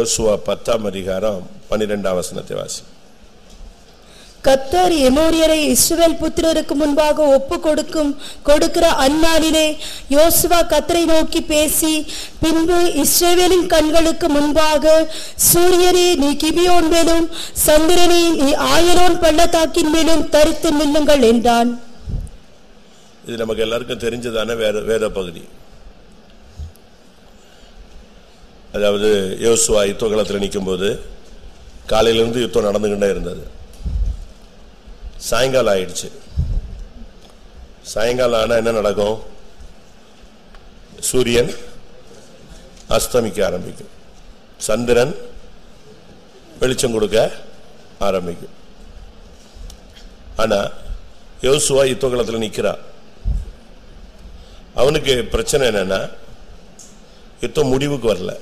யோசுவா பத்தாம் அதிகாரம் பன்னிரெண்டாம் வசனத்தை வாசி கத்தர் எமோரியரை இஸ்ரவேல் புத்திரருக்கு முன்பாக ஒப்பு கொடுக்கும் கொடுக்கிற அந்நாளிலே யோசுவா கத்தரை நோக்கி பேசி பின்பு இஸ்ரவேலின் கண்களுக்கு முன்பாக சூரியனே நீ கிபியோன் மேலும் சந்திரனே நீ ஆயரோன் பள்ளத்தாக்கின் மேலும் தரித்து நில்லுங்கள் என்றான் இது நமக்கு எல்லாருக்கும் தெரிஞ்சதான வேத வேத பகுதி அதாவது யோசுவா யுத்தகலத்தில் நிக்கும்போது காலையிலிருந்து யுத்தம் நடந்துகிட்டே இருந்தது சாயங்காலம் ஆயிடுச்சு சாயங்காலம் ஆனா என்ன நடக்கும் சூரியன் அஸ்தமிக்க ஆரம்பிக்கும் சந்திரன் வெளிச்சம் கொடுக்க ஆரம்பிக்கும் ஆனா யோசுவா யுத்தகலத்தில் நிக்கிறான் அவனுக்கு பிரச்சனை என்னன்னா யுத்தம் முடிவுக்கு வரல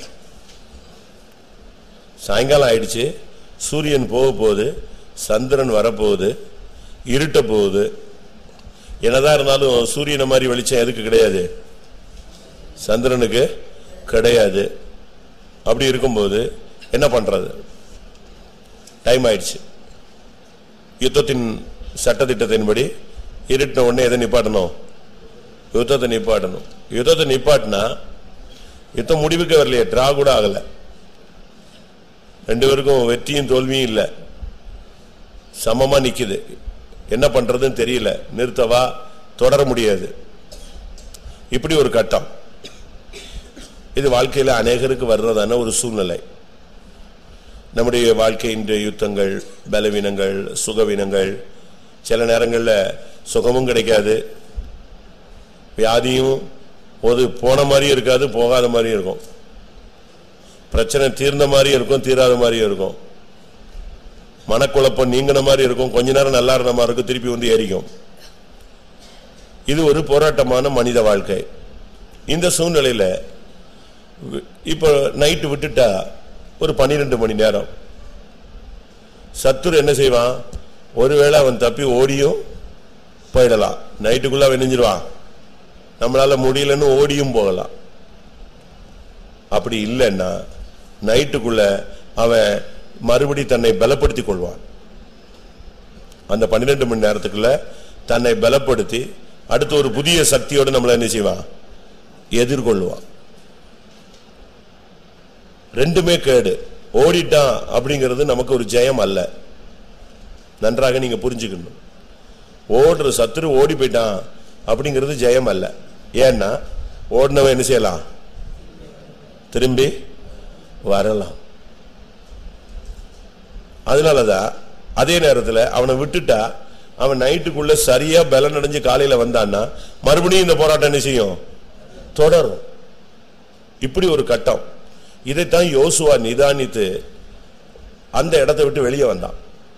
சாயங்காலம் ஆயிடுச்சு சூரியன் போக போகுது சந்திரன் வரப்போகுது இருட்ட போகுது என்னதான் இருந்தாலும் சூரியனை மாதிரி வெளிச்சம் எதுக்கு கிடையாது சந்திரனுக்கு கிடையாது அப்படி இருக்கும்போது என்ன பண்றது டைம் ஆயிடுச்சு யுத்தத்தின் சட்டத்திட்டத்தின்படி இருட்டின உடனே எதை நிப்பாட்டணும் யுத்தத்தை நிப்பாட்டணும் யுத்தத்தை நிப்பாட்டினா யுத்தம் முடிவுக்கு வரலையே டிரா கூட ஆகல ரெண்டு பேருக்கும் வெற்றியும் தோல்வியும் இல்ல சமமா நிக்குது என்ன பண்றதுன்னு தெரியல நிறுத்தவா தொடர முடியாது இப்படி ஒரு கட்டம் இது வாழ்க்கையில அநேகருக்கு வர்றதான ஒரு சூழ்நிலை நம்முடைய வாழ்க்கையின் யுத்தங்கள் பலவீனங்கள் சுகவீனங்கள் சில நேரங்கள்ல சுகமும் கிடைக்காது வியாதியும் ஒரு போன மாதிரி இருக்காது போகாத மாதிரி இருக்கும் பிரச்சனை தீர்ந்த மாதிரி இருக்கும் தீராத மாதிரி இருக்கும் மனக்குழப்பம் நீங்கின மாதிரி இருக்கும் கொஞ்ச நேரம் நல்லா இருந்த மாதிரி இருக்கும் திருப்பி வந்து ஏறிக்கும் இது ஒரு போராட்டமான மனித வாழ்க்கை இந்த சூழ்நிலையில வி- இப்போ நைட்டு விட்டுட்டா ஒரு பன்னிரெண்டு மணி நேரம் சத்துரு என்ன செய்வான் ஒருவேளை அவன் தப்பி ஓடியும் போயிடலாம் நைட்டுக்குள்ள அவன் நெஞ்சிருவான் நம்மளால முடியலன்னு ஓடியும் போகலாம் அப்படி இல்லைன்னா நைட்டுக்குள்ள அவன் மறுபடி தன்னை பலப்படுத்திக் கொள்வான் அந்த பன்னிரெண்டு மணி நேரத்துக்குள்ள தன்னை பலப்படுத்தி அடுத்து ஒரு புதிய சக்தியோடு நம்மள என்ன செய்வான் எதிர்கொள்வான் ரெண்டுமே கேடு ஓடிட்டான் அப்படிங்கிறது நமக்கு ஒரு ஜெயம் அல்ல நன்றாக நீங்க புரிஞ்சுக்கணும் ஓடுற சத்துரு ஓடி போயிட்டான் அப்படிங்கிறது ஜெயம் அல்ல ஏன்னா ஓடினவன் என்ன செய்யலாம் திரும்பி வரலாம் அதனாலதான் அதே நேரத்துல அவனை விட்டுட்டா அவன் நைட்டுக்குள்ள சரியா பலன் அடைஞ்சு காலையில வந்தான்னா மறுபடியும் இந்த போராட்டம் என்ன செய்யும் தொடரும் இப்படி ஒரு கட்டம் இதைத்தான் யோசுவா நிதானித்து அந்த இடத்தை விட்டு வெளியே வந்தான்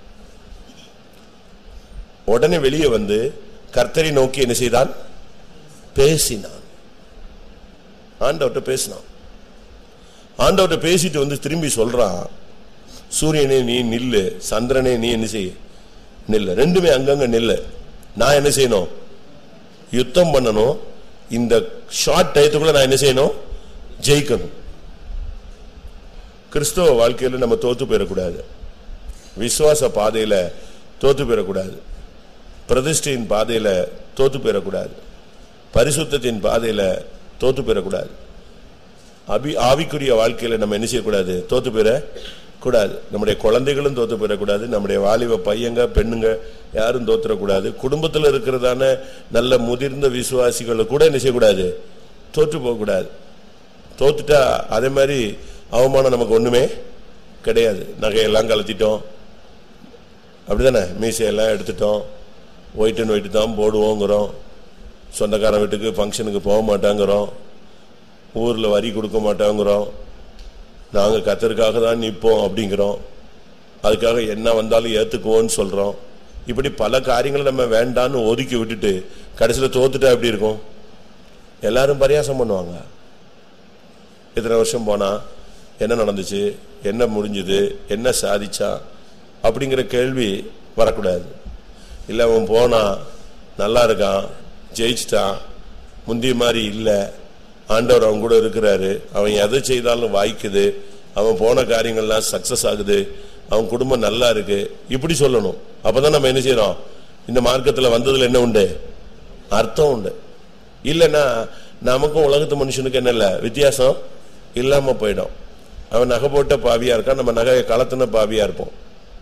உடனே வெளியே வந்து கர்த்தரை நோக்கி என்ன செய்தான் பேசினான் ஆண்டவர்கிட்ட பேசினான் ஆண்டவர்கிட்ட பேசிட்டு வந்து திரும்பி சொல்றான் சூரியனே நீ நில்லு சந்திரனே நீ என்ன செய்ய நில்லு ரெண்டுமே அங்கங்க நில்லு நான் என்ன செய்யணும் யுத்தம் பண்ணணும் இந்த ஷார்ட் டயத்துக்குள்ள நான் என்ன செய்யணும் ஜெயிக்கணும் கிறிஸ்தவ வாழ்க்கையில நம்ம தோத்து போயிடக்கூடாது விசுவாச பாதையில தோத்து போயிடக்கூடாது பிரதிஷ்டையின் பாதையில தோத்து போயிடக்கூடாது பரிசுத்தத்தின் பாதையில தோத்து போயிடக்கூடாது அபி ஆவிக்குரிய வாழ்க்கையில நம்ம என்ன செய்யக்கூடாது தோத்து போயிட கூடாது நம்முடைய குழந்தைகளும் தோத்து போயிடக்கூடாது நம்முடைய வாலிப பையங்க பெண்ணுங்க யாரும் தோத்துறக்கூடாது குடும்பத்துல இருக்கிறதான நல்ல முதிர்ந்த விசுவாசிகளை கூட என்ன செய்யக்கூடாது தோற்று போகக்கூடாது தோத்துட்டா அதே மாதிரி அவமானம் நமக்கு ஒண்ணுமே கிடையாது நகையெல்லாம் கலத்திட்டோம் அப்படிதானே மீசையெல்லாம் எடுத்துட்டோம் ஒயிட் அண்ட் ஒயிட் தான் போடுவோங்கிறோம் சொந்தக்காரன் வீட்டுக்கு ஃபங்க்ஷனுக்கு போக மாட்டாங்கிறோம் ஊர்ல வரி கொடுக்க மாட்டாங்கிறோம் நாங்க கத்தருக்காக தான் நிற்போம் அப்படிங்கிறோம் அதுக்காக என்ன வந்தாலும் ஏத்துக்குவோம்னு சொல்றோம் இப்படி பல காரியங்களை நம்ம வேண்டான்னு ஒதுக்கி விட்டுட்டு கடைசியில தோத்துட்டா எப்படி இருக்கும் எல்லாரும் பரியாசம் பண்ணுவாங்க இத்தனை வருஷம் போனா என்ன நடந்துச்சு என்ன முடிஞ்சது என்ன சாதிச்சான் அப்படிங்கிற கேள்வி வரக்கூடாது இல்ல அவன் போனா நல்லா இருக்கான் ஜெயிச்சிட்டான் முந்திய மாதிரி இல்ல ஆண்டவர் அவன் கூட இருக்கிறாரு அவன் எதை செய்தாலும் வாய்க்குது அவன் போன காரியங்கள்லாம் சக்சஸ் ஆகுது அவன் குடும்பம் நல்லா இருக்கு இப்படி சொல்லணும் அப்பதான் நம்ம என்ன செய்யறோம் இந்த மார்க்கத்துல வந்ததுல என்ன உண்டு அர்த்தம் உண்டு இல்லைன்னா நமக்கும் உலகத்து மனுஷனுக்கு என்ன இல்ல வித்தியாசம் இல்லாம போயிடும் அவன் நகை போட்ட பாவியா இருக்கான் நம்ம நகையை கலத்தின பாவியா இருப்போம்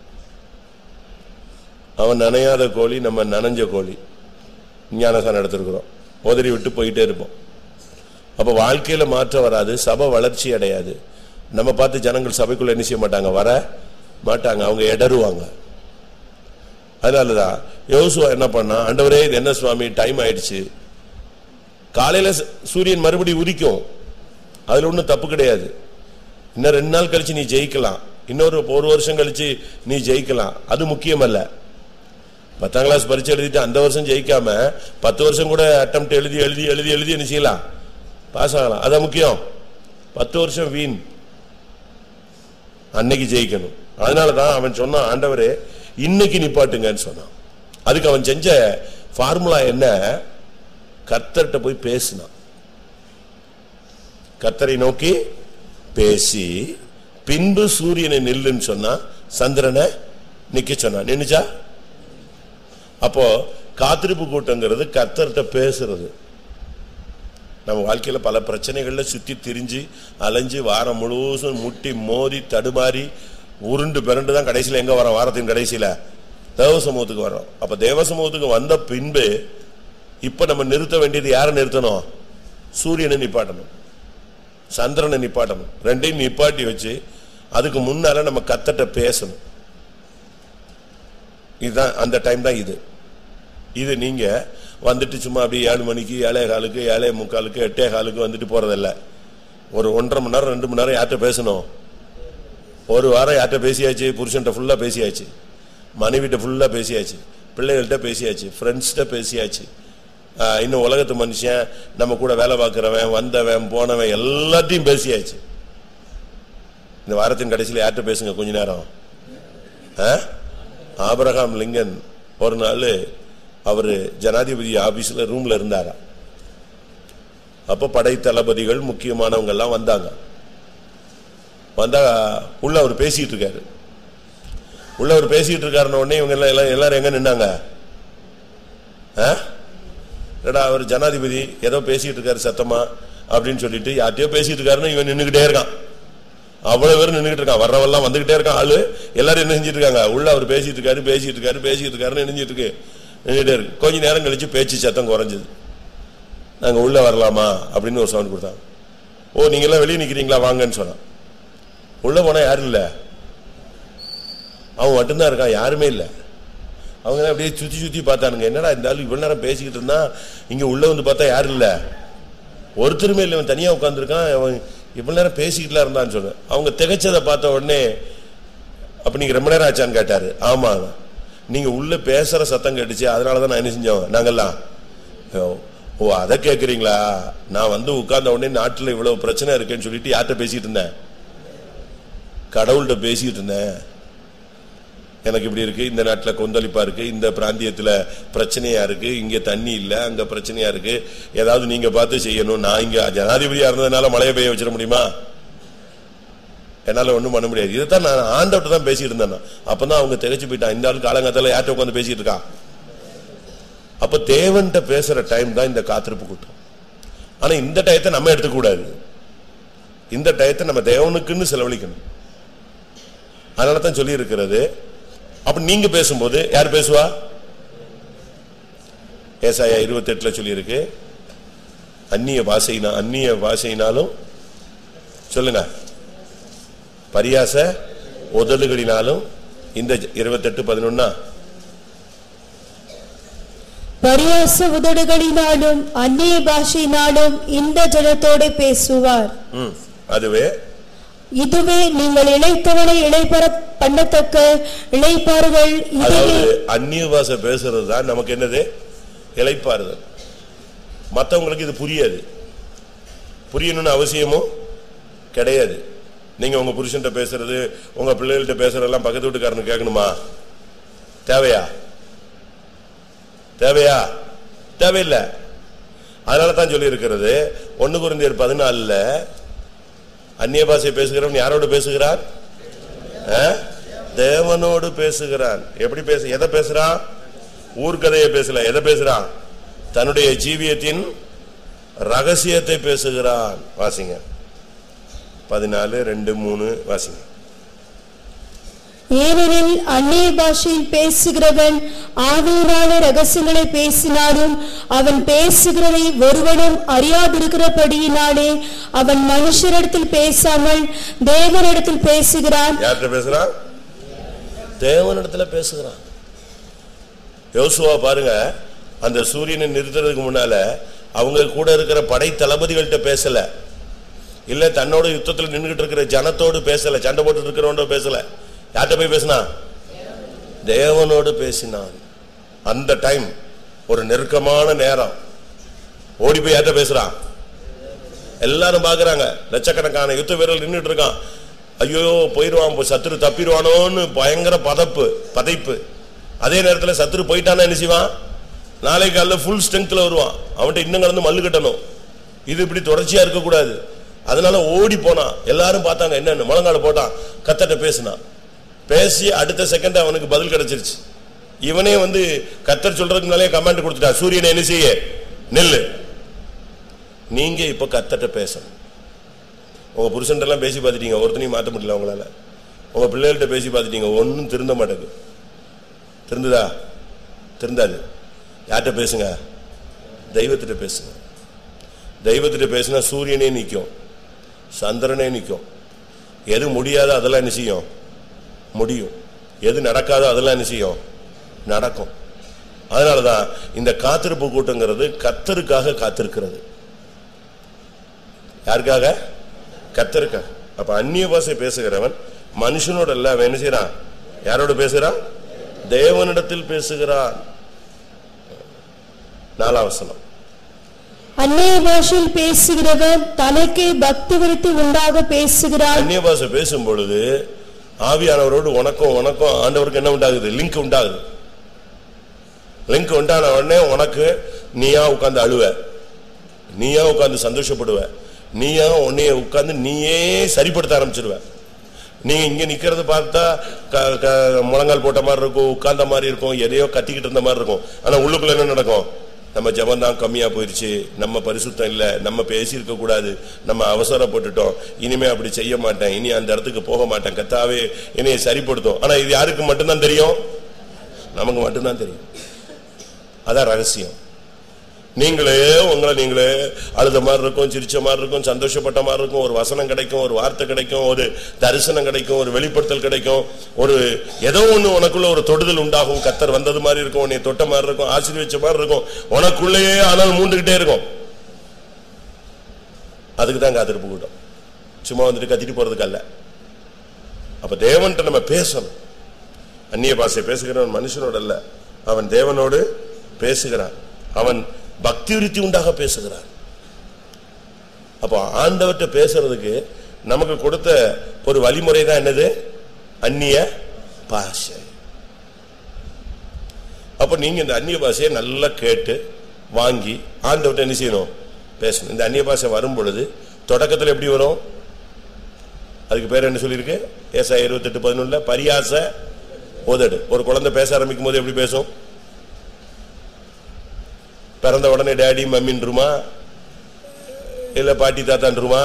அவன் நனையாத கோழி நம்ம நனைஞ்ச கோழி ஞானசானம் எடுத்திருக்கிறோம் உதறி விட்டு போயிட்டே இருப்போம் அப்ப வாழ்க்கையில மாற்றம் வராது சபை வளர்ச்சி அடையாது நம்ம பார்த்து ஜனங்கள் சபைக்குள்ள என்ன செய்ய மாட்டாங்க வர மாட்டாங்க அவங்க இடருவாங்க அதனாலதான் யோசுவா என்ன பண்ணா ஆண்டவரே இது என்ன சுவாமி டைம் ஆயிடுச்சு காலையில ச- சூரியன் மறுபடி உதிக்கும் அதுல ஒண்ணும் தப்பு கிடையாது இன்னும் ரெண்டு நாள் கழிச்சு நீ ஜெயிக்கலாம் இன்னொரு ஒரு வருஷம் கழிச்சு நீ ஜெயிக்கலாம் அது முக்கியம் அல்ல பத்தாம் கிளாஸ் பரீட்சை எழுதிட்டு அந்த வருஷம் ஜெயிக்காம பத்து வருஷம் கூட அட்டம்ப்ட் எழுதி எழுதி எழுதி எழுதி என்ன செய்யலாம் பாஸ் ஆகலாம் அதான் முக்கியம் பத்து வருஷம் வீண் அன்னைக்கு ஜெயிக்கணும் அதனாலதான் அவன் சொன்னான் ஆண்டவரே இன்னைக்கு நிப்பாட்டுங்கன்னு சொன்னான் அதுக்கு அவன் செஞ்ச ஃபார்முலா என்ன கர்த்தர்ட்ட போய் பேசினான் கர்த்தரை நோக்கி பேசி பின்பு சூரியனை நில்லுன்னு சொன்னா சந்திரனை நிக்க சொன்னான் நின்னுச்சா அப்போ காத்திருப்பு கூட்டங்கிறது கர்த்தர்ட்ட பேசுறது நம்ம வாழ்க்கையில பல பிரச்சனைகள்ல சுத்தி திரிஞ்சு அலைஞ்சு வாரம் முழுவதும் முட்டி மோதி தடுமாறி உருண்டு பிறண்டு தான் கடைசியில எங்க வரோம் வாரத்தின் கடைசியில தேவ சமூகத்துக்கு வரோம் அப்ப தேவ சமூகத்துக்கு வந்த பின்பு இப்ப நம்ம நிறுத்த வேண்டியது யாரை நிறுத்தணும் சூரியனை நிப்பாட்டணும் சந்திரனை நிப்பாட்டணும் ரெண்டையும் நிப்பாட்டி வச்சு அதுக்கு முன்னால நம்ம கத்தட்ட பேசணும் இதுதான் அந்த டைம் தான் இது இது நீங்க வந்துட்டு சும்மா அப்படியே ஏழு மணிக்கு ஏழே காலுக்கு ஏழே முக்காலுக்கு எட்டே காலுக்கு வந்துட்டு போறதில்ல ஒரு ஒன்றரை மணி நேரம் ரெண்டு மணி நேரம் யார்கிட்ட பேசணும் ஒரு வாரம் யார்கிட்ட பேசியாச்சு புருஷன்ட்ட ஃபுல்லா பேசியாச்சு மனைவிட்ட ஃபுல்லா பேசியாச்சு பிள்ளைகள்கிட்ட பேசியாச்சு ஃப்ரெண்ட்ஸ்கிட்ட பேசியாச்சு ஆஹ், இன்னும் உலகத்து மனுஷன் நம்ம கூட வேலை பார்க்கிறவன் வந்தவன் போனவன் எல்லாத்தையும் பேசியாச்சு இந்த வாரத்தின் கடைசியில் யார்கிட்ட பேசுங்க கொஞ்ச நேரம் ஆ? ஆபிரகாம் லிங்கன் ஒரு நாள் அவரு ஜனாதிபதி ஆபீஸ்ல ரூம்ல இருந்தாரா அப்ப படை தளபதிகள் முக்கியமானவங்க எல்லாம் வந்தாங்க வந்தா உள்ள அவர் பேசிட்டு இருக்காரு உள்ள அவர் பேசிட்டு இருக்காருன்ன உடனே இவங்க எல்லாம் எல்லா- எல்லாரும் எங்க நின்னாங்க ஆ? என்னடா அவர் ஜனாதிபதி ஏதோ பேசிட்டு இருக்காரு சத்தமா அப்படின்னு சொல்லிட்டு யார்கிட்டயோ பேசிட்டு இருக்காருன்னு இவன் நின்னுகிட்டே இருக்கான் அவ்வளவு பேர் நின்னுகிட்டு இருக்கான் வர்றவெல்லாம் வந்துகிட்டே இருக்கான் ஆளு எல்லாரும் என்ன செஞ்சிட்டு இருக்காங்க உள்ள அவர் பேசிட்டு இருக்காரு பேசிட்டு இருக்காரு பேசிட்டு இருக்காருன்னு நினைஞ்சிட்டு இருக்கு நின்னுட்டே இருக்கு கொஞ்ச நேரம் கழிச்சு பேச்சு சத்தம் குறைஞ்சது நாங்க உள்ள வரலாமா அப்படின்னு ஒரு சவுண்ட் கொடுத்தாங்க ஓ நீங்க எல்லாம் வெளியே நிக்கிறீங்களா வாங்கன்னு சொன்னான் உள்ள போனா யாரும் இல்ல அவன் மட்டும்தான் இருக்கான் யாருமே இல்ல அவங்க எல்லாம் அப்படியே சுத்தி சுத்தி பார்த்தானுங்க என்னடா இந்த ஆளு இவ்வளவு நேரம் பேசிக்கிட்டு இருந்தா இங்க உள்ள வந்து பார்த்தா யாரும் இல்ல ஒருத்தருமே இல்லை இவன் தனியா உட்காந்துருக்கான் அவன் இவ்வளவு நேரம் பேசிக்கிட்டுலாம் இருந்தான்னு சொன்னேன் அவங்க திகைச்சதை பார்த்த உடனே அப்ப நீங்க ரொம்ப நேரம் ஆச்சான்னு கேட்டாரு ஆமா நீங்க உள்ள பேசுற சத்தம் கேட்டுச்சு அதனாலதான் நான் என்ன செஞ்சோம் நாங்கெல்லாம் ஓ, ஓ அதை கேக்குறீங்களா நான் வந்து உட்கார்ந்த உடனே நாட்டுல இவ்வளவு பிரச்சனை இருக்குன்னு சொல்லிட்டு யார்கிட்ட பேசிட்டு இருந்தேன் கடவுள்கிட்ட பேசிட்டு இருந்தேன் எனக்கு இப்படி இருக்கு இந்த நாட்டுல கொந்தளிப்பா இருக்கு இந்த பிராந்தியத்துல பிரச்சனையா இருக்கு இங்க தண்ணி இல்ல அங்க பிரச்சனையா இருக்கு ஏதாவது நீங்க பார்த்து செய்யணும் நான் இங்க ஜனாதிபதியா இருந்ததுனால மழையை பெய்ய வச்சிட முடியுமா என்னால ஒண்ணும் பண்ண முடியாது இதைத்தான் நான் ஆண்டவர்ட்ட தான் பேசிட்டு இருந்தேன் நான். அப்பதான் அவங்க திகைச்சு போயிட்டான் இந்த ஆள் காலங்காத்தால யார்கிட்ட உட்காந்து பேசிட்டு இருக்கான் அப்ப தேவன்கிட்ட பேசுற டைம் தான் இந்த காத்திருப்பு கூட்டம் ஆனா இந்த டயத்தை நம்ம எடுத்துக்க கூடாது இந்த டயத்தை நம்ம தேவனுக்குன்னு செலவழிக்கணும் அதனால தான் சொல்லி இருக்கிறது அப்ப நீங்க பேசும்போது யார் பேசுவா ஏசாயா இருபத்தி எட்டுல சொல்லி இருக்கு அந்நிய பாஷையினா அந்நிய பாஷையினாலும் சொல்லுங்க பரியாச உதடுகளினாலும் இந்த இருபத்தெட்டு பதினொன்னா பரியாச உதடுகளினாலும் அந்நிய பாஷையினாலும் இந்த ஜனத்தோடு பேசுவார் ம், அதுவே இதுவே நீங்கள் இளைத்தவனை இளைப்பற பண்ணத்தக்க இளைப்பாறுகள் இதுவே அதாவது அந்நிய பாஷை பேசுறது தான் நமக்கு என்னது இளைப்பாறுதல் மத்தவங்களுக்கு இது புரியாது புரியணும்னு அவசியமும் கிடையாது நீங்க உங்க புருஷன்ட்ட பேசுறது உங்க பிள்ளைகள்ட்ட பேசுறதெல்லாம் பக்கத்து வீட்டுக்காரனுக்கு கேட்கணுமா தேவையா தேவையா தேவையில்லை அதனால தான் சொல்லி இருக்கிறது ஒன்னு குருந்தியர் பதினாலுல அந்நிய பாஷை பேசுகிறவன் யாரோடு பேசுகிறான் ஆ? தேவனோடு பேசுகிறான் எப்படி பேச எதை பேசுறான் ஊர்க்கதையை பேசல எதை பேசுறான் தன்னுடைய ஜீவியத்தின் ரகசியத்தை பேசுகிறான் வாசிங்க பதினாலு ரெண்டு மூணு வாசிங்க ஏனெனில் அந்நிய பாஷையில் பேசுகிறவன் ஆவியினாலே ரகசியங்களை பேசினாலும் அவன் பேசுகிறதை ஒருவனும் அறியாதிருக்கிறபடியினாலே அவன் மனுஷரிடத்தில் பேசாமல் தேவனிடத்தில் பேசுகிறான் யார்கிட்ட பேசுறான் தேவனிடத்துல பேசுகிறான் யோசுவா பாருங்க அந்த சூரியனை நிறுத்துறதுக்கு முன்னால அவங்க கூட இருக்கிற படை தளபதிகள்கிட்ட பேசல இல்ல தன்னோட யுத்தத்துல நின்னுகிட்டு இருக்கிற ஜனத்தோடு பேசல சண்டை போட்டு இருக்கிறவனோட பேசல யார்கிட்ட போய் பேசினா தேவனோடு பேசினான் அந்த டைம் ஒரு நெருக்கமான நேரம் ஓடி போய் யார்கிட்ட பேசுறான் எல்லாரும் பாக்குறாங்க லட்சக்கணக்கான யுத்த வீரர்கள் நின்னுட்டு இருக்கான் ஐயோ போயிருவான் போ- சத்துரு தப்பிடுவானோன்னு பயங்கர பதப்பு பதைப்பு அதே நேரத்துல சத்துரு போயிட்டானா என்ன செய்வான் நாளை காலைல ஃபுல் ஸ்ட்ரெங்க்ல வருவான் அவன்கிட்ட இன்னும் கலந்து மல்லு கட்டணும் இது இப்படி தொடர்ச்சியா இருக்க கூடாது அதனால ஓடி போனான் எல்லாரும் பார்த்தாங்க என்னன்னு முழங்கால போட்டான் கத்தட்ட பேசினான் பேசி அடுத்த செகண்ட் அவனுக்கு பதில் கிடைச்சிருச்சு இவனே வந்து கத்தர் சொல்றதுக்கு முன்னாலே கமாண்ட் கொடுத்துட்டான் சூரியனை என்ன செய்ய நெல்லு நீங்க இப்ப கத்தட்ட பேசணும் உங்க புருஷன்ட்ட எல்லாம் பேசி பார்த்துட்டீங்க ஒருத்தனையும் மாத்த முடியல உங்களால உங்க பிள்ளைகள்ட்ட பேசி பார்த்துட்டீங்க ஒன்னும் திருந்த மாட்டேங்குது திருந்துதா திருந்தாது யார்கிட்ட பேசுங்க தெய்வத்திட்ட பேசுங்க தெய்வத்திட்ட பேசினா சூரியனே நிக்கும் சந்திரனே நிக்கும் எது முடியாதோ அதெல்லாம் என்ன செய்யும் முடியும் எது நடக்காதோ அதெல்லாம் என்ன செய்யும் நடக்கும் அதனாலதான் இந்த காத்திருப்பு கூட்டங்கிறது கத்தருக்காக காத்திருக்கிறது யாருக்காக கத்தருக்காக அப்ப அந்நிய பாஷை பேசுகிறவன் மனுஷனோட இல்ல அவன் என்ன செய்யறான் யாரோட பேசுறான் தேவனிடத்தில் பேசுகிறான் நாலாம் வசனம் அந்நிய பாஷையில் பேசுகிறவன் தனக்கே பக்தி விருத்தி உண்டாக பேசுகிறான் அந்நிய பாஷை பேசும் பொழுது ஆவியானவரோடு உனக்கும் உனக்கும் ஆண்டவருக்கு என்ன உண்டாகுது லிங்க் உண்டாகுது லிங்க் உண்டான உடனே உனக்கு நீயா உட்கார்ந்து அழுவ நீயா உட்கார்ந்து சந்தோஷப்படுவ நீயா உன்னைய உட்கார்ந்து நீயே சரிப்படுத்த ஆரம்பிச்சிருவ நீ இங்க நிக்கிறது பார்த்தா க- க- முழங்கால் போட்ட மாதிரி இருக்கும் உட்கார்ந்த மாதிரி இருக்கும் எதையோ கத்திக்கிட்டு இருந்த மாதிரி இருக்கும் ஆனா உள்ளுக்குள்ள என்ன நடக்கும் நம்ம ஜெபம் தான் கம்மியா போயிருச்சு நம்ம பரிசுத்தம் இல்ல நம்ம பேசியிருக்க கூடாது நம்ம அவசரப்பட்டுட்டோம் இனிமே அப்படி செய்ய மாட்டேன் இனி அந்த இடத்துக்கு போக மாட்டேன் கத்தாவே என்னைய சரிப்படுத்தும் ஆனா இது யாருக்கு மட்டும்தான் தெரியும் நமக்கு மட்டும்தான் தெரியும் அதான் ரகசியம் நீங்களே உங்களை நீங்களே அழுத மாதிரி இருக்கும் சிரிச்ச மாதிரி இருக்கும் சந்தோஷப்பட்ட மாதிரி இருக்கும் ஒரு வசனம் கிடைக்கும் ஒரு வார்த்தை கிடைக்கும் ஒரு தரிசனம் கிடைக்கும் ஒரு வெளிப்படுத்தல் கிடைக்கும் ஒரு ஏதோ ஒண்ணு உனக்குள்ள ஒரு தொடுதல் உண்டாகும் கத்தர் வந்தது மாதிரி இருக்கும் உன்னை தொட்ட மாதிரி இருக்கும் ஆசீர்வச்ச மாதிரி இருக்கும் உனக்குள்ளேயே ஆனால் மூண்டுகிட்டே இருக்கும் அதுக்கு தான் காத்திருப்பு கூட்டம் சும்மா வந்துட்டு கத்திட்டு போறதுக்கு அல்ல அப்ப தேவன்கிட்ட நம்ம பேசணும் அந்நிய பாஷை பேசுகிறவன் மனுஷனோட அல்ல அவன் தேவனோடு பேசுகிறான் அவன் பக்தி விருத்தி உண்டாக பேசுகிறான் அப்போ ஆண்டவர்கிட்ட பேசுறதுக்கு நமக்கு கொடுத்த ஒரு வழிமுறை தான் என்னது அந்நிய பாஷை அப்ப நீங்க இந்த அந்நிய பாஷையை நல்லா கேட்டு வாங்கி ஆண்டவர்கிட்ட என்ன செய்யணும் பேசணும் இந்த அந்நிய பாஷை வரும் பொழுது தொடக்கத்தில் எப்படி வரும் அதுக்கு பேர் என்ன சொல்லியிருக்கு ஏசா இருபத்தெட்டு பதினொன்னுல பரியாச உதடு ஒரு குழந்தை பேச ஆரம்பிக்கும் போது எப்படி பேசும் பிறந்த உடனே டேடி மம்மின்றுமா இல்ல பாட்டி தாத்தான்றுமா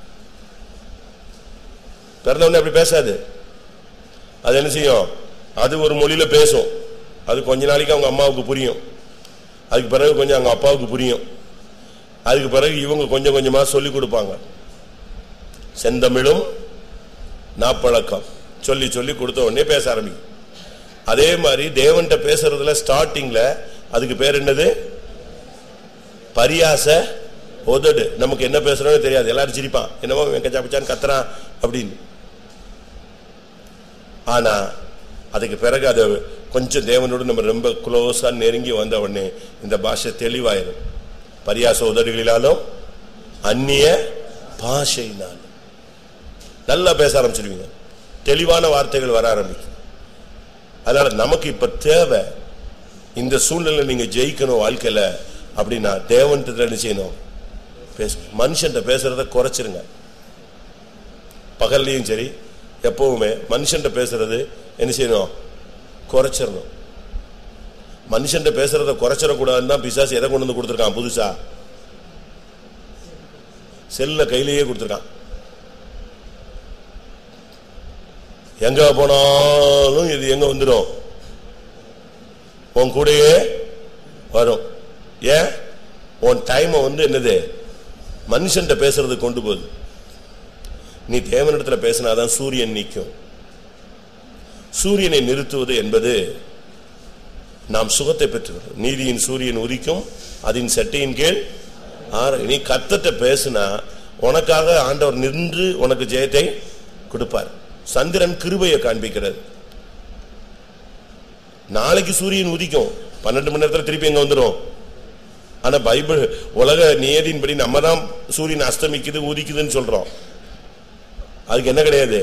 பிறந்த உடனே அப்படி பேசாது அது என்ன செய்யும் அது ஒரு மொழியில பேசும் அது கொஞ்ச நாளைக்கு அவங்க அம்மாவுக்கு புரியும் அதுக்கு பிறகு கொஞ்சம் அவங்க அப்பாவுக்கு புரியும் அதுக்கு பிறகு இவங்க கொஞ்சம் கொஞ்சமா சொல்லி கொடுப்பாங்க செந்தமிழும் நாப்பழக்கம் சொல்லி சொல்லி கொடுத்த உடனே பேச ஆரம்பிக்கும் அதே மாதிரி தேவன்கிட்ட பேசுறதுல ஸ்டார்டிங்ல அதுக்கு பேர் என்னது பரியாச உதடு நமக்கு என்ன பேசுறோம்னு தெரியாது எல்லாரும் சிரிப்பான் என்னமோ வெங்கச்சா பச்சான்னு கத்துறான் அப்படின்னு ஆனா அதுக்கு பிறகு அது கொஞ்சம் தேவனோடு நம்ம ரொம்ப க்ளோஸா நெருங்கி வந்த உடனே இந்த பாஷை தெளிவாயிரும் பரியாச உதடுகளினாலும் அந்நிய பாஷையினாலும் நல்லா பேச ஆரம்பிச்சிருவீங்க தெளிவான வார்த்தைகள் வர ஆரம்பிக்கும் அதனால நமக்கு இப்ப தேவை இந்த சூழ்நிலை நீங்க ஜெயிக்கணும் வாழ்க்கையில அப்படின்னா தேவன்கிட்ட என்ன செய்யணும் பேச மனுஷன்ட்ட பேசுறத குறைச்சிருங்க பகல்லையும் சரி எப்பவுமே மனுஷன்ட்ட பேசுறது என்ன செய்யணும் குறைச்சிடணும் மனுஷன்ட்ட பேசுறத குறைச்சிடக்கூடாதுன்னு தான் பிசாசு எதை கொண்டு வந்து கொடுத்துருக்கான் புதுசா செல்ல கையிலேயே கொடுத்துருக்கான் எங்க போனாலும் இது எங்க வந்துடும் உன் கூடயே வரும் ஏன் உன் டைமை வந்து என்னது மனுஷன்ட்ட பேசுறது கொண்டு போகுது நீ தேவனிடத்துல பேசினாதான் சூரியன் நிற்கும் சூரியனை நிறுத்துவது என்பது நாம் சுகத்தை பெற்றுக்கிறோம் நீதியின் சூரியன் உதிக்கும் அதன் சட்டையின் கீழ் ஆறு நீ கத்தட்ட பேசினா உனக்காக ஆண்டவர் நின்று உனக்கு ஜெயத்தை கொடுப்பார் சந்திரன் கிருபையை காண்பிக்கிறது நாளைக்கு சூரியன் உதிக்கும் பன்னெண்டு மணி நேரத்துல திருப்பி எங்க வந்துரும் ஆனா பைபிள் உலக நியதியின்படி நம்ம தான் சூரியன் அஸ்தமிக்குது உதிக்குதுன்னு சொல்றோம் அதுக்கு என்ன கிடையாது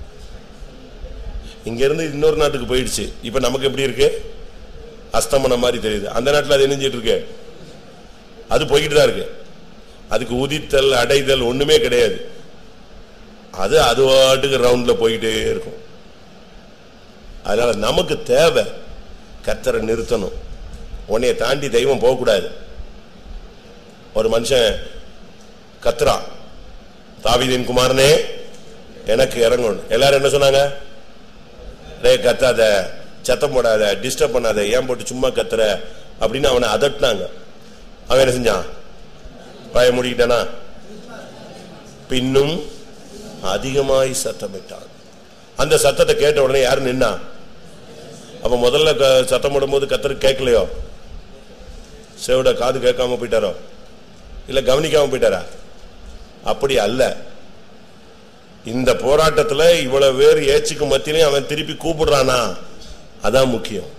இங்க இருந்து இன்னொரு நாட்டுக்கு போயிடுச்சு இப்ப நமக்கு எப்படி இருக்கு அஸ்தமனம் மாதிரி தெரியுது அந்த நாட்டுல அது என்ன இருக்கு அது போய்கிட்டு தான் இருக்கு அதுக்கு உதித்தல் அடைதல் ஒண்ணுமே கிடையாது அது அது வாட்டுக்கு ரவுண்ட்ல போய்கிட்டே இருக்கும் அதனால நமக்கு தேவை கத்தரை நிறுத்தணும் உன்னைய தாண்டி தெய்வம் போகக்கூடாது ஒரு மனுஷன் கத்துறான் தாவீதின் குமாரனே எனக்கு இறங்கணும் எல்லாரும் என்ன சொன்னாங்க டேய் கத்தாத சத்தம் போடாத டிஸ்டர்ப் பண்ணாத ஏன் போட்டு சும்மா கத்துற அப்படின்னு அவனை அதட்டினாங்க அவன் என்ன செஞ்சான் பய முடிக்கிட்டானா பின்னும் அதிகமாய் சத்தமிட்டான் அந்த சத்தத்தை கேட்ட உடனே யாரு நின்னா அப்ப முதல்ல க- சத்தம் போடும்போது கத்தரு கேட்கலையோ செவிட காது கேட்காம போயிட்டாரோ இல்ல கவனிக்காம போயிட்டாரா அப்படி அல்ல இந்த போராட்டத்துல இவ்வளவு பேர் ஏச்சுக்கு மத்தியிலையும் அவன் திருப்பி கூப்பிடுறானா அதான் முக்கியம்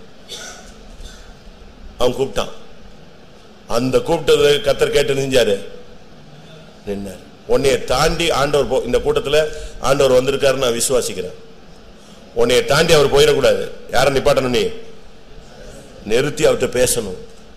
அவன் கூப்பிட்டான் அந்த கூப்பிட்டது கத்தர் கேட்டு நிஞ்சாரு நின்னார் உன்னைய தாண்டி ஆண்டவர் போ- இந்த கூட்டத்துல ஆண்டவர் வந்திருக்காருன்னு நான் விசுவாசிக்கிறேன் உன்னைய தாண்டி அவர் போயிடக்கூடாது யார நிப்பாட்டணும் நீ நிறுத்தி அவர்கிட்ட பேசணும்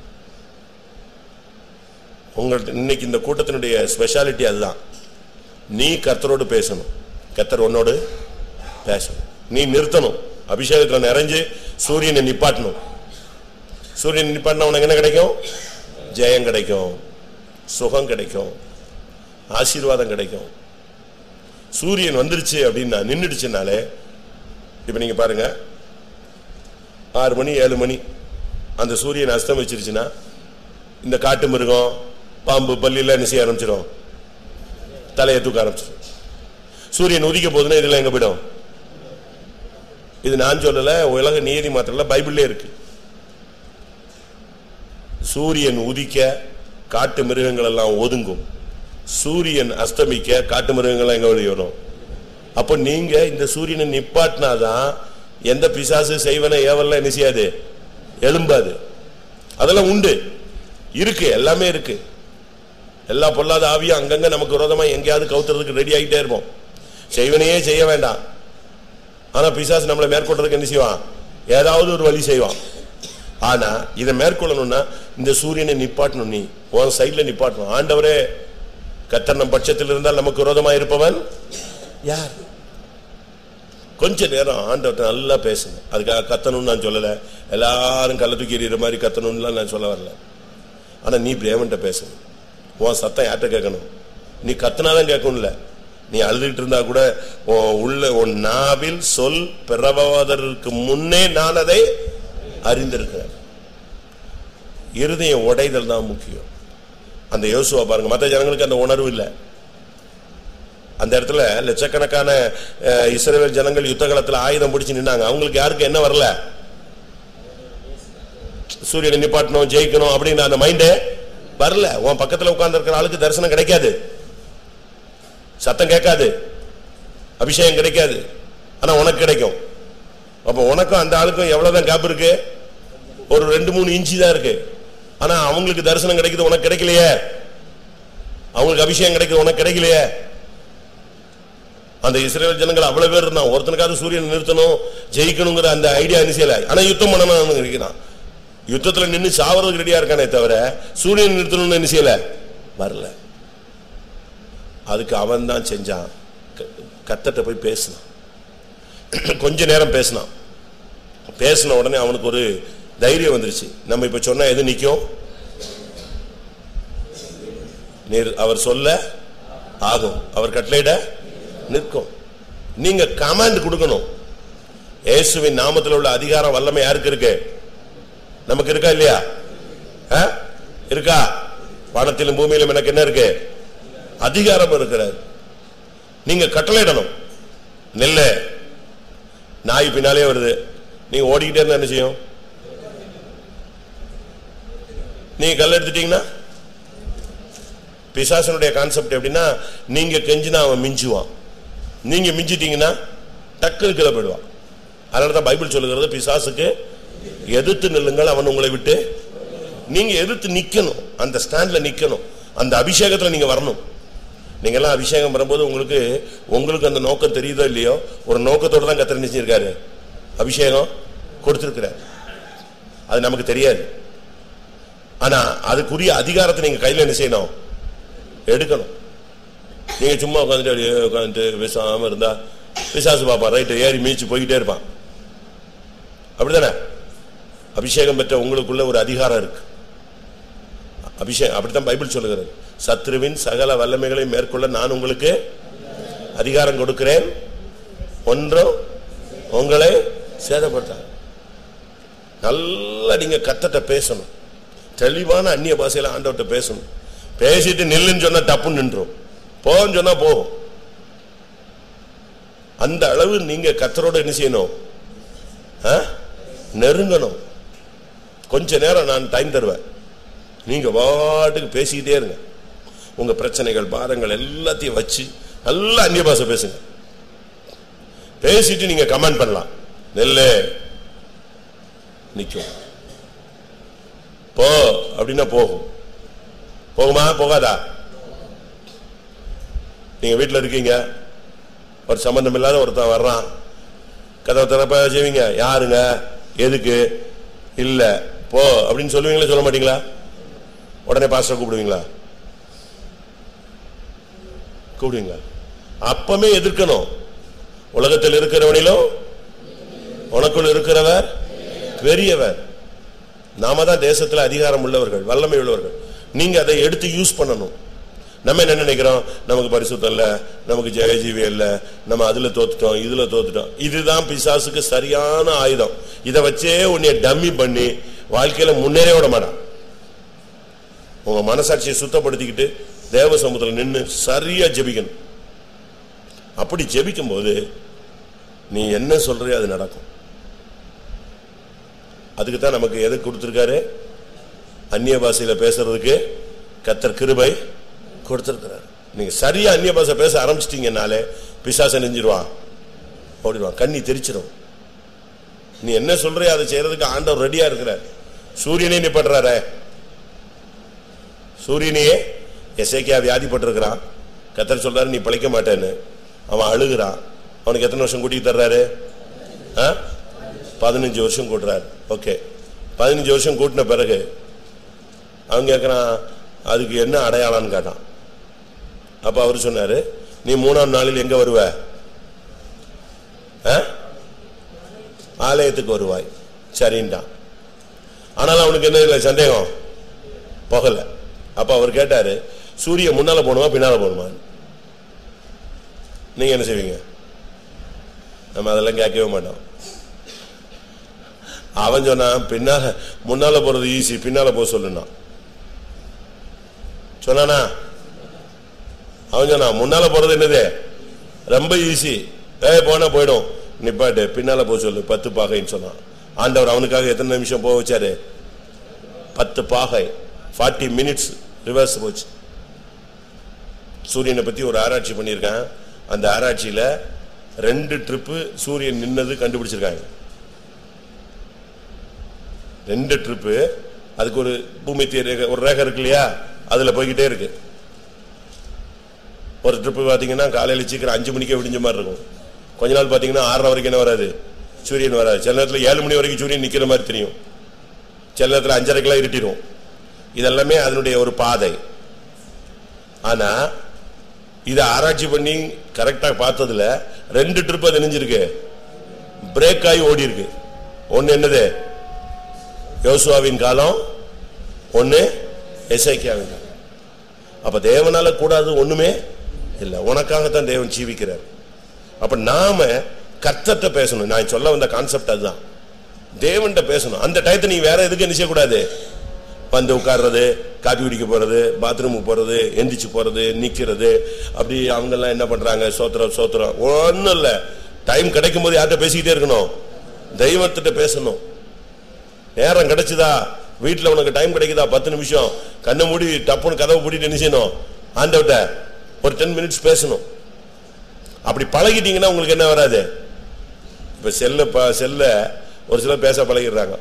உங்கள்ட்ட இன்னைக்கு இந்த கூட்டத்தினுடைய ஸ்பெஷாலிட்டி அதுதான் நீ கர்த்தரோடு பேசணும் கர்த்தர் உன்னோடு பேசணும் நீ நிறுத்தணும் அபிஷேகத்துல நிறைஞ்சு சூரியனை நிப்பாட்டணும் சூரியன் நிப்பாட்டினா உனக்கு என்ன கிடைக்கும் ஜெயம் கிடைக்கும் சுகம் கிடைக்கும் ஆசீர்வாதம் கிடைக்கும் சூரியன் வந்துருச்சு அப்படின்னா நின்னுடுச்சுனாலே இப்ப நீங்க பாருங்க ஆறு மணி ஏழு மணி அந்த சூரியன் அஸ்தமிச்சிருச்சுன்னா இந்த காட்டு மிருகம் பாம்பு பல்லில என்ன செய்ய ஆரம்பிச்சிடும் தலையை தூக்க ஆரம்பிச்சிடும் சூரியன் உதிக்க போதுன்னா இதெல்லாம் எங்க போயிடும் இது நான் சொல்லல உலக நீதி மாத்திரல பைபிள்லே இருக்கு சூரியன் உதிக்க காட்டு மிருகங்கள் எல்லாம் ஒதுங்கும் சூரியன் அஸ்தமிக்க காட்டு மிருகங்கள் எங்க வெளிய வரும் அப்ப நீங்க இந்த சூரியனை நிப்பாட்டினாதான் எந்த பிசாசு செய்வன ஏவல்லாம் என்ன செய்யாது எழும்பாது அதெல்லாம் உண்டு இருக்கு எல்லாமே இருக்கு எல்லா பொல்லாத ஆவியும் அங்கங்க நமக்கு விரோதமா எங்கேயாவது கவுத்துறதுக்கு ரெடி ஆகிட்டே இருப்போம் செய்வனையே செய்ய வேண்டாம் ஆனா பிசாசு நம்மளை மேற்கொள்றதுக்கு என்ன செய்வான் ஏதாவது ஒரு வழி செய்வான் ஆனா இதை மேற்கொள்ளணும்னா இந்த சூரியனை நிப்பாட்டணும் நீ உன் சைடுல நிப்பாட்டணும் ஆண்டவரே கத்தர் பட்சத்தில் இருந்தால் நமக்கு விரோதமா இருப்பவன் யார் கொஞ்ச நேரம் ஆண்டவர்ட்ட நல்லா பேசுங்க அதுக்காக கத்தணும்னு நான் சொல்லல எல்லாரும் கள்ள தூக்கி எறிகிற மாதிரி கத்தணும்லாம் நான் சொல்ல வரல ஆனா நீ பிரேமன்ட்ட பேசணும் உன் சத்தம் யார்கிட்ட கேட்கணும் நீ கத்துனாதான் கேட்கணும்ல நீ அழுதுகிட்டு இருந்தா கூட உன் உள்ள உன் நாவில் சொல் பிறவாதற்கு முன்னே நான் அதை அறிந்திருக்கிறேன் இருதயம் உடைதல் தான் முக்கியம் அந்த யோசுவா பாருங்க மற்ற ஜனங்களுக்கு அந்த உணர்வு இல்லை அந்த இடத்துல லட்சக்கணக்கான அஹ், இஸ்ரவேல் ஜனங்கள் யுத்த காலத்துல ஆயுதம் பிடிச்சு நின்னாங்க அவங்களுக்கு யாருக்கு என்ன வரல சூரியனை நிப்பாட்டணும் ஜெயிக்கணும் அப்படின்னு அந்த மைண்டே வரல உன் பக்கத்துல உட்கார்ந்து இருக்கிற ஆளுக்கு தரிசனம் கிடைக்காது சத்தம் கேட்காது அபிஷேகம் கிடைக்காது ஆனா உனக்கு கிடைக்கும் அப்ப உனக்கும் அந்த ஆளுக்கும் எவ்வளவுதான் கேப் இருக்கு ஒரு ரெண்டு மூணு இன்ச்சு தான் இருக்கு ஆனா அவங்களுக்கு தரிசனம் கிடைக்குது உனக்கு கிடைக்கலையே அவங்களுக்கு அபிஷேகம் கிடைக்குது உனக்கு கிடைக்கலையே அந்த இஸ்ரேல் ஜனங்கள் அவ்வளவு பேர் இருந்தான் ஒருத்தனுக்காவது சூரியன் நிறுத்தணும் ஜெயிக்கணுங்கிற அந்த ஐடியா என்ன செய்யல ஆனா யுத்தம் பண்ணணும் இருக்கிறான் யுத்தத்துல நின்னு சாவறதுக்கு ரெடியா இருக்கானே தவிர சூரியன் நிறுத்தணும்னு என்ன செய்யல வரல அதுக்கு அவன் தான் செஞ்சான் க- கத்தட்ட போய் பேசினான் கொஞ்ச நேரம் பேசினான் பேசின உடனே அவனுக்கு ஒரு தைரியம் வந்துருச்சு நம்ம இப்ப சொன்னா எது நிக்கும் நீர் அவர் சொல்ல ஆகும் அவர் கட்டளையிட நிற்கும் நீங்க கமாண்ட் கொடுக்கணும் இயேசுவின் நாமத்தில் உள்ள அதிகாரம் வல்லமை யாருக்கு இருக்கு நமக்கு இருக்கா இல்லையா ஆ? இருக்கா வானத்திலும் பூமியிலும் எனக்கு என்ன இருக்கு அதிகாரம் இருக்கிறார் நீங்க கட்டளையிடணும் நெல்ல நாய் பின்னாலே வருது நீங்க ஓடிக்கிட்டே இருந்தா என்ன செய்யும் நீங்க கல் எடுத்துட்டீங்கன்னா பிசாசனுடைய கான்செப்ட் எப்படின்னா நீங்க கெஞ்சினா அவன் மிஞ்சுவான் நீங்க மிஞ்சிட்டீங்கன்னா டக்குனு கீழே போயிடுவான் அதனாலதான் பைபிள் சொல்லுகிறது பிசாசுக்கு எதிர்த்து நில்லுங்கள் அவன் உங்களை விட்டு நீங்க எதிர்த்து நிக்கணும் அந்த ஸ்டாண்ட்ல நிக்கணும் அந்த அபிஷேகத்துல நீங்க வரணும் நீங்க எல்லாம் அபிஷேகம் வரும்போது உங்களுக்கு உங்களுக்கு அந்த நோக்கம் தெரியுதோ இல்லையோ ஒரு நோக்கத்தோட தான் கத்திர நிச்சயிருக்காரு அபிஷேகம் கொடுத்திருக்கிறார் அது நமக்கு தெரியாது ஆனா அதுக்குரிய அதிகாரத்தை நீங்க கையில என்ன செய்யணும் எடுக்கணும் நீங்க சும்மா உட்காந்துட்டு அப்படியே உட்காந்துட்டு பேசாம இருந்தா பிசாசு பாப்பா ரைட்டு ஏறி மீச்சு போய்கிட்டே இருப்பான் அப்படிதானே அபிஷேகம் பெற்ற உங்களுக்குள்ள ஒரு அதிகாரம் இருக்கு அபிஷேகம் அப்படித்தான் பைபிள் சொல்லுகிறது சத்ருவின் சகல வல்லமைகளை மேற்கொள்ள நான் உங்களுக்கு அதிகாரம் கொடுக்கிறேன் ஒன்றும் உங்களை சேதப்படுத்த நல்லா நீங்க கத்தட்ட பேசணும் தெளிவான அந்நிய பாஷையில ஆண்டவர்கிட்ட பேசணும் பேசிட்டு நில்லுன்னு சொன்னா தப்புன்னு நின்றும் போன்னு சொன்னா போகும் அந்த அளவு நீங்க கத்தரோட என்ன செய்யணும் ஆ? நெருங்கணும் கொஞ்ச நேரம் நான் டைம் தருவேன் நீங்க வாட்டுக்கு பேசிக்கிட்டே இருங்க உங்க பிரச்சனைகள் பாரங்கள் எல்லாத்தையும் வச்சு நல்லா அந்நிய பாஷை பேசுங்க பேசிட்டு நீங்க கமெண்ட் பண்ணலாம் நெல்லு நிக்கும் போ அப்படின்னா போகும் போகுமா போகாதா நீங்க வீட்டுல இருக்கீங்க ஒரு சம்பந்தம் இல்லாத ஒருத்தன் வர்றான் கதவை திறப்ப செய்வீங்க யாருங்க எதுக்கு இல்ல போ அப்படின்னு சொல்லுவீங்களா சொல்ல மாட்டீங்களா உடனே பாஸ்டர் கூப்பிடுவீங்களா கூப்பிடுவீங்களா அப்பமே எதிர்க்கணும் உலகத்தில் இருக்கிறவனிலும் உனக்குள் இருக்கிறவர் பெரியவர் நாம தான் தேசத்துல அதிகாரம் உள்ளவர்கள் வல்லமை உள்ளவர்கள் நீங்க அதை எடுத்து யூஸ் பண்ணணும் நம்ம என்ன நினைக்கிறோம் நமக்கு பரிசுத்தம் இல்ல நமக்கு ஜெயஜீவி இல்ல நம்ம அதுல தோத்துட்டோம் இதுல தோத்துட்டோம் இதுதான் பிசாசுக்கு சரியான ஆயுதம் இத வச்சே உன்னை டம்மி பண்ணி வாழ்க்கையில முன்னேறே விட மாட்டான் உங்க மனசாட்சியை சுத்தப்படுத்திக்கிட்டு தேவ சமூகத்தில் நின்னு சரியா ஜெபிக்கணும் அப்படி ஜெபிக்கும் போது நீ என்ன சொல்றியோ அது நடக்கும் அதுக்கு தான் நமக்கு எது கொடுத்திருக்காரு அந்நிய பாஷையில பேசுறதுக்கு கத்தர் கிருபை கொடுத்திருக்கிறார் நீங்க சரியா அந்நிய பாஷை பேச ஆரம்பிச்சிட்டீங்கனாலே பிசாச நெஞ்சிருவான் ஓடிடுவான் கண்ணி தெரிச்சிடும் நீ என்ன சொல்றியோ அதை செய்யறதுக்கு ஆண்டவர் ரெடியா இருக்கிறார் சூரியனே நிப்படுறாரே சூரியனையே எசேக்கியா வியாதிப்பட்டிருக்கிறான் கத்தர் சொல்றாரு நீ பிழைக்க மாட்டேன்னு அவன் அழுகுறான் அவனுக்கு எத்தனை வருஷம் கூட்டி தர்றாரு ஆ? பதினஞ்சு வருஷம் கூட்டுறாரு ஓகே பதினஞ்சு வருஷம் கூட்டின பிறகு அவன் கேட்கறான் அதுக்கு என்ன அடையாளம்னு கேட்டான் அப்ப அவர் சொன்னாரு நீ மூணாம் நாளில் எங்க வருவ ஆ? ஆலயத்துக்கு வருவாய் சரின்ட்டான் ஆனாலும் அவனுக்கு என்ன இல்லை சந்தேகம் போகல அப்ப அவர் கேட்டாரு சூரியன் முன்னால போகணுமா பின்னால போகணுமா நீங்க என்ன செய்வீங்க நம்ம அதெல்லாம் கேட்கவே மாட்டோம் அவன் சொன்னான் பின்னால முன்னால போறது ஈஸி பின்னால போக சொல்லுனா சொன்னானா அவன் சொன்னான் முன்னால போறது என்னது ரொம்ப ஈஸி ஏ போனா போயிடும் நிப்பாட்டு பின்னால போக சொல்லு பத்து பாகைன்னு சொன்னான் ஆண்டவர் அவனுக்காக எத்தனை நிமிஷம் போக வச்சாரு பத்து பாகை ஃபார்ட்டி மினிட்ஸ் ரிவர்ஸ் போச்சு சூரியனை பத்தி ஒரு ஆராய்ச்சி பண்ணியிருக்கான் அந்த ஆராய்ச்சியில ரெண்டு ட்ரிப்பு சூரியன் நின்னது கண்டுபிடிச்சிருக்காங்க ரெண்டு ட்ரிப்பு அதுக்கு ஒரு பூமி ரேகை ஒரு ரேகை இருக்கு இல்லையா அதுல போய்கிட்டே இருக்கு ஒரு ட்ரிப்பு பாத்தீங்கன்னா காலையில சீக்கிரம் அஞ்சு மணிக்கே விடிஞ்ச மாதிரி இருக்கும் கொஞ்ச நாள் பாத்தீங்கன்னா ஆறரை வரைக்கும் என்ன வராது சூரியன் வராது சில நேரத்துல ஏழு மணி வரைக்கும் சூரியன் நிக்கிற மாதிரி தெரியும் சில நேரத்துல அஞ்சரைக்கெல்லாம் இருட்டிடும் இதெல்லாமே அதனுடைய ஒரு பாதை ஆனா இத ஆராய்ச்சி பண்ணி கரெக்டா பார்த்ததுல ரெண்டு ட்ரிப் அது நெஞ்சிருக்கு பிரேக் ஆகி ஓடி இருக்கு ஒன்னு என்னது யோசுவாவின் காலம் ஒன்னு எசைக்கியாவின் காலம் அப்ப தேவனால கூடாது ஒண்ணுமே இல்ல உனக்காகத்தான் தேவன் ஜீவிக்கிறார் அப்ப நாம கர்த்தர்ட்ட பேசணும் நான் சொல்ல வந்த கான்செப்ட் அதுதான் தேவன்கிட்ட பேசணும் அந்த டயத்தை நீ வேற எதுக்கு என்ன செய்யக்கூடாது வந்து உட்கார்றது காபி குடிக்க போறது பாத்ரூமுக்கு போறது எந்திரிச்சு போறது நிக்கிறது அப்படி அவங்க எல்லாம் என்ன பண்றாங்க சோத்திரம் சோத்திரம் ஒண்ணும் இல்ல டைம் கிடைக்கும் போது யார்கிட்ட பேசிக்கிட்டே இருக்கணும் தெய்வத்திட்ட பேசணும் நேரம் கிடைச்சுதா வீட்டுல உனக்கு டைம் கிடைக்குதா பத்து நிமிஷம் கண்ணை மூடி டப்புன்னு கதவை மூடிட்டு என்ன செய்யணும் ஆண்டவட்ட ஒரு டென் மினிட்ஸ் பேசணும் அப்படி பழகிட்டீங்கன்னா உங்களுக்கு என்ன வராது இப்ப செல்ல ப- செல்ல ஒரு சிலர் பேச பழகிடுறாங்க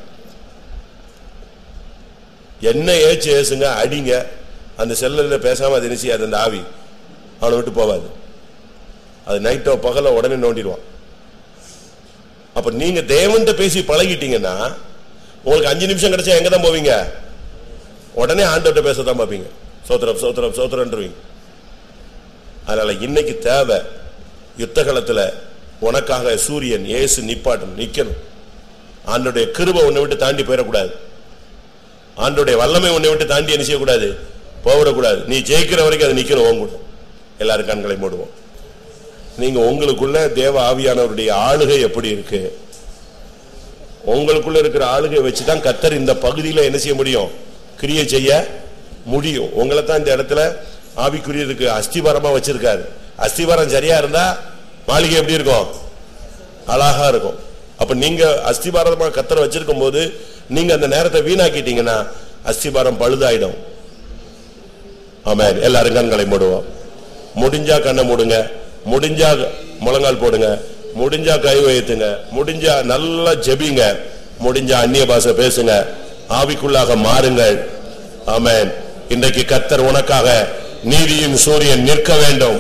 என்ன ஏச்சு ஏசுங்க அடிங்க அந்த செல்லுல பேசாம அது என்ன செய்யாது அந்த ஆவி அவனை விட்டு போவாது அது நைட்டோ பகலோ உடனே நோண்டிடுவான் அப்ப நீங்க தேவன்கிட்ட பேசி பழகிட்டீங்கன்னா உங்களுக்கு அஞ்சு நிமிஷம் கிடைச்சா எங்க தான் போவீங்க உடனே ஆண்டவர்கிட்ட பேசத்தான் பார்ப்பீங்க சோத்திரம் சோத்திரம் சோத்திரன்றீங்க அதனால இன்னைக்கு தேவை யுத்த களத்துல உனக்காக சூரியன் இயேசு நிப்பாட்டும் நிக்கணும் ஆண்டோடைய கிருபை உன்னை விட்டு தாண்டி போயிடக்கூடாது ஆண்டோடைய வல்லமை உன்னை விட்டு தாண்டி என்ன செய்யக்கூடாது போவிடக்கூடாது நீ ஜெயிக்கிற வரைக்கும் அது நிக்கணும் உன் கூட எல்லாரும் கண்களை மூடுவோம் நீங்க உங்களுக்குள்ள தேவ ஆவியானவருடைய ஆளுகை எப்படி இருக்கு உங்களுக்குள்ள இருக்கிற ஆளுகை வச்சுதான் கத்தர் இந்த பகுதியில என்ன செய்ய முடியும் கிரியை செய்ய முடியும் உங்களை தான் இந்த இடத்துல ஆவிக்குரியதுக்கு அஸ்திபாரமா வச்சிருக்காரு அஸ்திபாரம் சரியா இருந்தா மாளிகை எப்படி இருக்கும் அழகா இருக்கும் அப்ப நீங்க அஸ்திபாரமா கத்தரை வச்சிருக்கும் போது நீங்க அந்த நேரத்தை வீணாக்கிட்டீங்கன்னா அஸ்திபாரம் பழுதாயிடும் ஆமென் எல்லாரும் கண்களை மூடுவோம் முடிஞ்சா கண்ணை மூடுங்க முடிஞ்சா முழங்கால் போடுங்க முடிஞ்சா கை வைத்துங்க முடிஞ்சா நல்லா ஜெபிங்க முடிஞ்சா அந்நிய பாஷை பேசுங்க ஆவிக்குள்ளாக மாறுங்கள் ஆமென் இன்றைக்கு கத்தர் உனக்காக நீதியின் சூரியன் நிற்க வேண்டும்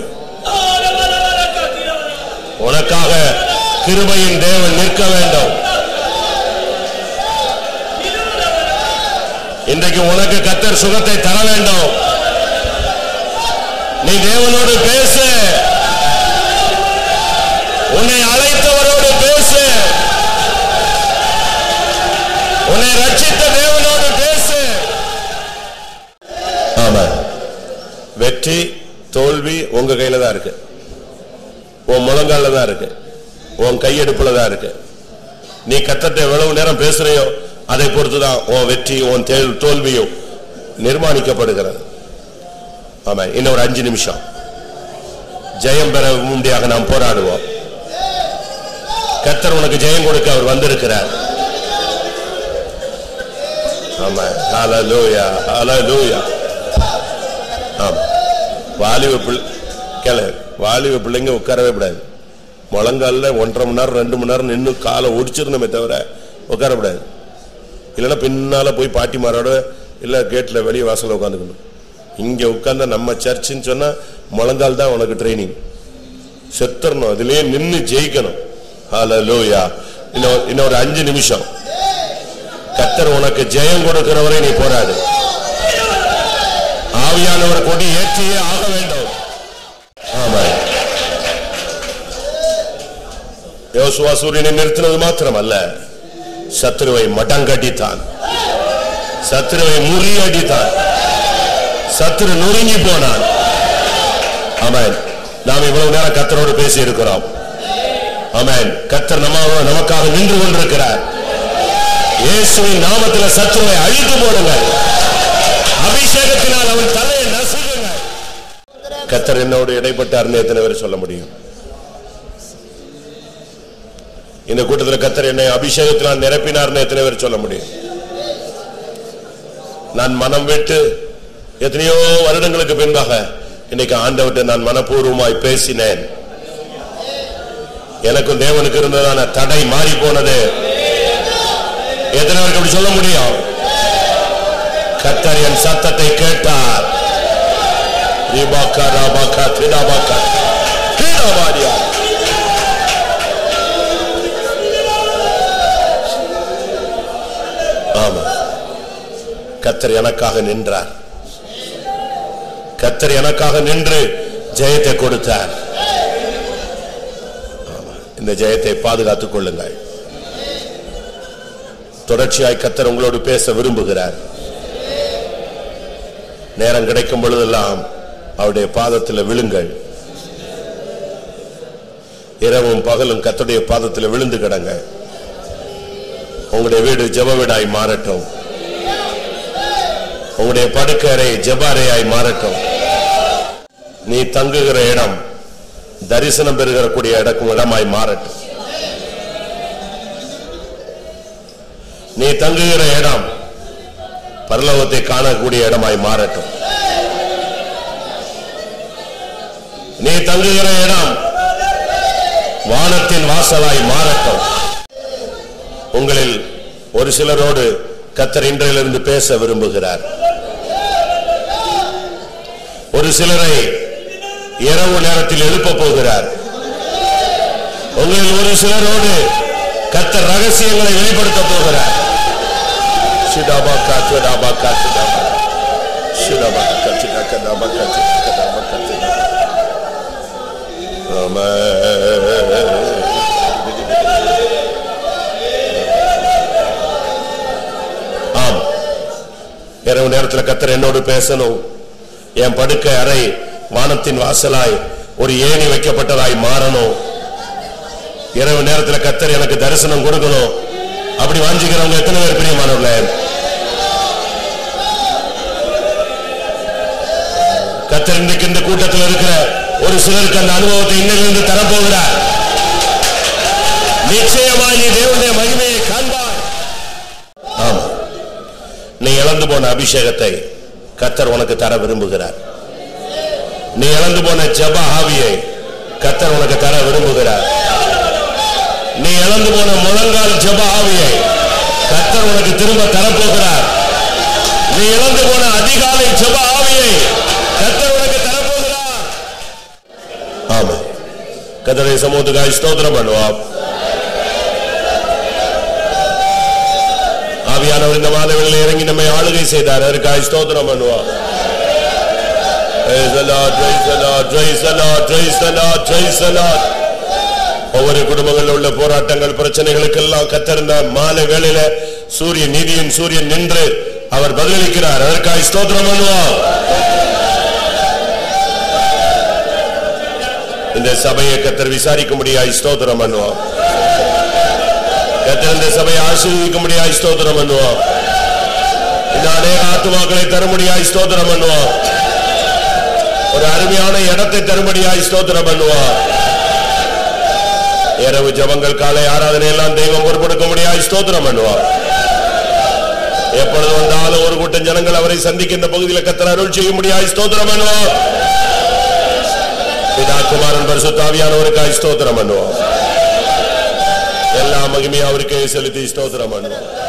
உனக்காக கிருபையின் தேவன் நிற்க வேண்டும் இன்றைக்கு உனக்கு கத்தர் சுகத்தை தர வேண்டும் நீ தேவனோடு பேசு உன்னை அழைத்தவரோடு பேசு உன்னை ரட்சித்த தேவனோடு பேசு ஆமா வெற்றி தோல்வி உங்க கையில தான் இருக்கு உன் முழங்கால தான் இருக்கு உன் கையெடுப்புல தான் இருக்கு நீ கத்தட்ட எவ்வளவு நேரம் பேசுறியோ அதை பொறுத்துதான் உன் வெற்றி உன் தேல்- தோல்வியும் நிர்மாணிக்கப்படுகிறது ஆமா இன்னும் ஒரு அஞ்சு நிமிஷம் ஜெயம் பெற முண்டியாக நாம் போராடுவோம் கத்தர் உனக்கு ஜெயம் கொடுக்க அவர் வந்திருக்கிறார் ஆமா ஹalleluya ஹalleluya ஆமா வாலிப பிள்ளை கேளு வாலிப பிள்ளைங்க உட்காரவே கூடாது முழங்கால்ல ஒன்றரை மணி நேரம் ரெண்டு மணி நேரம் நின்னு காலை ஒடிச்சிருந்தமே தவிர உட்காரக்கூடாது இல்லைன்னா பின்னால போய் பாட்டிமாரோட இல்ல கேட்ல வெளியே வாசல்ல உட்காந்துக்கணும் இங்க உட்கார்ந்தா நம்ம சர்ச்சுன்னு சொன்னா முழங்கால் தான் உனக்கு ட்ரைனிங் செத்துறணும் அதுலயே நின்னு ஜெயிக்கணும் ஹalleluya இன்னும் இன்னும் ஒரு அஞ்சு நிமிஷம் கத்தர் உனக்கு ஜெயம் கொடுக்கிறவரை நீ போராடு ஆவியானவர் கொடி ஏற்றியே ஆக வேண்டும் ஆமா யோசுவா சூரியனை நிறுத்தினது மாத்திரமல்ல சத்ருவை மடங்கடித்தான் சத்ருவை முறியடித்தான் சத்ரு நொறுங்கி போனான் ஆமென் நாம் இவ்வளவு நேரம் கத்தரோடு பேசி இருக்கிறோம் ஆமென் கத்தர் நம்ம நமக்காக நின்று கொண்டிருக்கிறார் இயேசுவின் நாமத்தில் சத்ருவை அழித்து போடுங்கள் அபிஷேகத்தினால் அவன் தலையை நசுகுங்க கத்தர் என்னோடு இடைப்பட்டார்னு எத்தனை பேர் சொல்ல முடியும் இந்த கூட்டத்தில் கத்தர் என்னை அபிஷேகத்தினால் நிரப்பினார்னு எத்தனை பேர் சொல்ல முடியும் நான் மனம் விட்டு எத்தனையோ வருடங்களுக்கு பின்பாக இன்னைக்கு ஆண்டவர்கிட்ட நான் மனப்பூர்வமாய் பேசினேன் எனக்கும் தேவனுக்கு இருந்ததான தடை மாறி போனது எத்தனை பேருக்கு அப்படி சொல்ல முடியும் கத்தர் என் சத்தத்தை கேட்டார் ரிபாக்கா, ராபாக்கா, திடாபாக்கா, திடாபாரியா. ஆமா கத்தர் எனக்காக நின்றார் கத்தர் எனக்காக நின்று ஜெயத்தை கொடுத்தார் ஆமா. இந்த ஜெயத்தை பாதுகாத்துக் கொள்ளுங்கள் தொடர்ச்சியாய் கத்தர் உங்களோடு பேச விரும்புகிறார் நேரம் கிடைக்கும் பொழுதெல்லாம் அவருடைய பாதத்தில் விழுங்கள் இரவும் பகலும் கத்தருடைய பாதத்தில் விழுந்து கிடங்க உங்களுடைய வீடு ஜெப வீடாய் மாறட்டும் உங்களுடைய படுக்கறை ஜெபாரையாய் மாறட்டும் நீ தங்குகிற இடம் தரிசனம் பெறுகிற கூடிய இடக்கும் இடமாய் மாறட்டும் நீ தங்குகிற இடம் பரலோகத்தை காணக்கூடிய இடமாய் மாறட்டும் நீ தங்குகிற இடம் வானத்தின் வாசலாய் மாறட்டும் உங்களில் ஒரு சிலரோடு கத்தர் இன்றையிலிருந்து பேச விரும்புகிறார் ஒரு சிலரை இரவு நேரத்தில் எழுப்ப போகிறார் உங்களில் ஒரு சிலரோடு கத்தர் ரகசியங்களை வெளிப்படுத்த போகிறார் சிடாபா காத்து டாபா காத்து டாபா சிடாபா காத்து டாபா டாபா காத்து டாபா காத்து ஆம் இரவு நேரத்தில் கத்தர் என்னோடு பேசணும் என் படுக்கை அறை வானத்தின் வாசலாய் ஒரு ஏணி வைக்கப்பட்டதாய் மாறணும் இரவு நேரத்தில் கத்தர் எனக்கு தரிசனம் கொடுக்கணும் அப்படி வாஞ்சிக்கிறவங்க எத்தனை பேர் பிரியமானவர்களே கத்தர் இன்றைக்கு இந்த கூட்டத்தில் இருக்கிற ஒரு சிலருக்கு அந்த அனுபவத்தை இன்னிலிருந்து தரப்போகிறார் நிச்சயமாய் நீ தேவனுடைய மகிமையை காண்பாய் ஆமா நீ இழந்து போன அபிஷேகத்தை கத்தர் உனக்கு தர விரும்புகிறார் நீ இழந்து போன ஜப ஆவியை கத்தர் உனக்கு தர விரும்புகிறார் நீ இழந்து போன முழங்கால் ஜப ஆவியை கத்தர் உனக்கு திரும்ப தரப்போகிறார் நீ இழந்து போன அதிகாலை ஜப ஆவியை கத்தர் உனக்கு தரப்போகிறார் ஆமா கத்தரை சமூகத்துக்காய் ஸ்தோத்திரம் பண்ணுவோம் ஆவியானவர் இந்த மாதவெளியில் இறங்கி நம்மை ஆளுகை செய்தார் அதற்காய் ஸ்தோத்திரம் பண்ணுவோம் Praise the Lord, praise the Lord, praise the Lord, praise the Lord, praise the Lord. ஒவ்வொரு குடும்பங்களில் உள்ள போராட்டங்கள் பிரச்சனைகளுக்கெல்லாம் கத்திருந்த மாலை வேளையில சூரியன் நீதியின் சூரியன் நின்று அவர் பதிலளிக்கிறார் அதற்காய் ஸ்தோத்திரம் பண்ணுவோம் இந்த சபையை கத்தர் விசாரிக்கும்படியாய் ஸ்தோத்திரம் பண்ணுவோம் கத்தர் இந்த சபையை ஆசீர்வதிக்கும்படியாய் ஸ்தோத்திரம் பண்ணுவோம் இந்த அநேக ஆத்துமாக்களை தரும்படியாய் ஸ்தோத்திரம் பண்ணுவோம் ஒரு அருமையான இடத்தை தரும்படியாய் ஸ்தோத்திரம் பண்ணுவோம் இரவு ஜபங்கள் காலை ஆராதனை எல்லாம் தெய்வம் பொறுப்படுக்க முடியாய் ஸ்தோத்திரம் பண்ணுவோம் எப்பொழுது வந்தாலும் ஒரு கூட்டம் ஜனங்கள் அவரை சந்திக்க இந்த பகுதியில் கத்தர் அருள் செய்ய முடியாய் ஸ்தோத்திரம் பண்ணுவோம் பிதா குமாரன் பரிசுத்தாவியானவருக்காய் ஸ்தோத்திரம் பண்ணுவோம் எல்லா மகிமையும் அவருக்கே செலுத்தி ஸ்தோத்திரம் பண்ணுவோம்